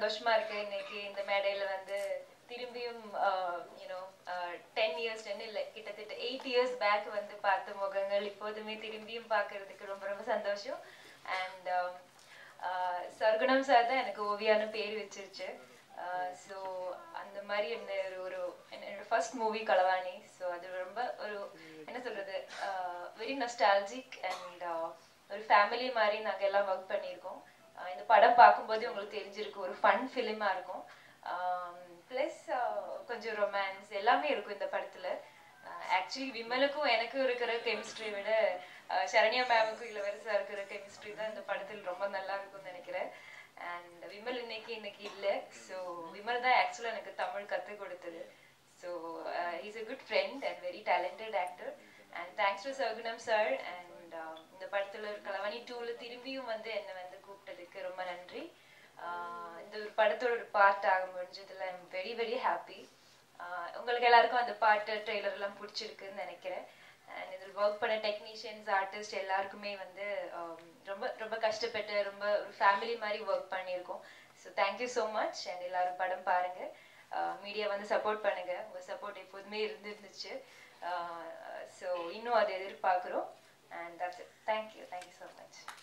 சந்தோஷமா இருக்கு இன்னைக்கு இந்த மேடையில வந்து திரும்பியும் யூனோ டென் இயர்ஸ் டென் இல்லை கிட்டத்தட்ட எயிட் இயர்ஸ் பேக் வந்து பார்த்த முகங்கள் இப்போதுமே திரும்பியும் பார்க்கறதுக்கு ரொம்ப ரொம்ப சந்தோஷம் அண்ட் சர்க்குணம் சார் தான் எனக்கு ஓவியான்னு பேர் வச்சிருச்சு ஸோ அந்த மாதிரி என்ன ஒரு ஒரு என்னோட ஃபர்ஸ்ட் மூவி களவாணி ஸோ அது ரொம்ப ஒரு என்ன சொல்றது வெரி நஸ்டாலஜிக் அண்ட் ஒரு ஃபேமிலி மாதிரி நாங்கள் எல்லாம் ஒர்க் பண்ணியிருக்கோம் ஆஹ் இந்த படம் பார்க்கும்போது உங்களுக்கு தெரிஞ்சிருக்கு ஒரு ஃபன் ஃபிலிமாக இருக்கும் ப்ளஸ் கொஞ்சம் ரொமான்ஸ் எல்லாமே இருக்கும் இந்த படத்தில் ஆக்சுவலி விமலுக்கும் எனக்கும் இருக்கிற கெமிஸ்ட்ரி விட ஆஹ் சரண்யா மேமுக்கும் இளவரசா இருக்கிற கெமிஸ்ட்ரி தான் இந்த படத்தில் ரொம்ப நல்லா இருக்கும்னு நினைக்கிறேன் அண்ட் விமல் இன்னைக்கு இன்னைக்கு இல்லை ஸோ விமல் தான் ஆக்சுவலாக எனக்கு தமிழ் கற்றுக் கொடுத்தது so is a good friend and very talented actor and thanks to Sagunam sir and இந்த படத்தில் கலவாணி டூவில் திரும்பியும் வந்து என்னை வந்து கூப்பிட்டதுக்கு ரொம்ப நன்றி ஆஹ் இந்த ஒரு படத்தோட ஒரு பார்ட் ஆக முடிஞ்சதுல ஐம் வெரி வெரி ஹாப்பி உங்களுக்கு எல்லாருக்கும் அந்த பாட்டு ட்ரெய்லர் எல்லாம் பிடிச்சிருக்குன்னு நினைக்கிறேன் அண்ட் இதில் ஒர்க் பண்ண டெக்னீஷியன்ஸ் ஆர்டிஸ்ட் எல்லாருக்குமே வந்து ஆம், ரொம்ப ரொம்ப கஷ்டப்பட்டு ரொம்ப ஒரு ஃபேமிலி மாதிரி ஒர்க் பண்ணியிருக்கோம் so thank you so much and எல்லாரும் படம் பாருங்க மீடியா வந்து சப்போர்ட் பண்ணுங்க உங்க சப்போர்ட் எப்போதுமே இருந்துருந்துச்சு ஸோ இன்னும் அதை எதிர்பார்க்குறோம் and that's thank you thank you so much